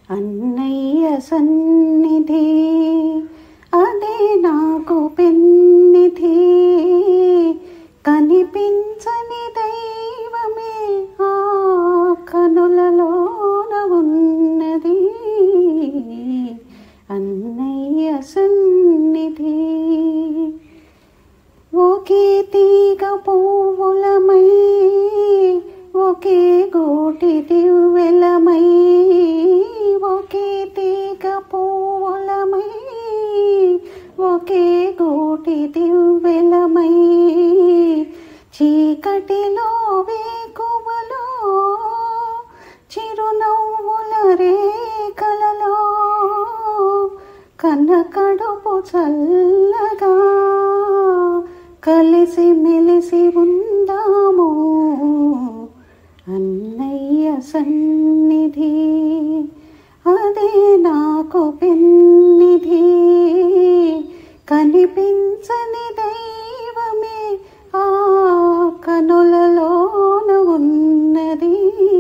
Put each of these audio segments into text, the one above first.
అన్నయ్య సన్నిధి అదే నాకు పెన్నిధి కనిపించని దైవమే ఆ కనులలోన ఉన్నది అన్నయ్య సన్నిధి ఒకే తీగ పువ్వులమై ఒకే గోటి దివ్వెలమై ఒకే తీగ పువ్వులమై ఒకే గోటి దివ్వెలమై చీకటిలో వేకువలో చిరునవ్వుల రేఖలలో కన్న కడుపు చల్లగా కలిసి మెలిసి ఉందాము అన్నయ్య సన్నిధి అదే నాకు పెన్నిధి కనిపించని దైవమే ఆ కనులలోన ఉన్నది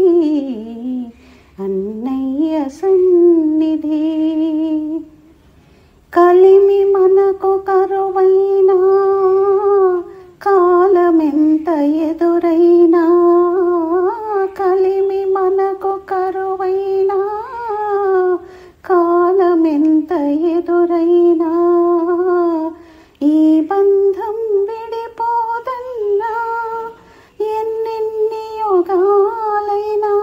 అన్నయ్య సన్నిధి కలిమి మనకు కరువైనా కాలమెంత ఎదురైనా కలిమి మనకు కరువైనా కాలమెంత ఎదురైనా ఈ బంధం విడిపోదన్నా ఎన్నెన్ని యుగాలైనా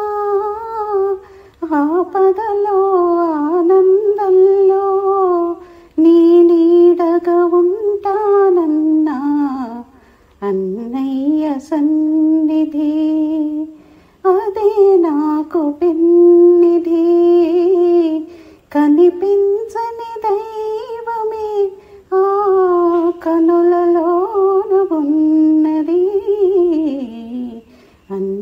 ఆపదలో ఆనందంలో నీ నీడగా ఉంటానన్నా అన్నయ్య సన్నిధి అదే నాకు పెన్నిధి కనిపించని దైవమే ఆ కనులలోన ఉన్నది అన్న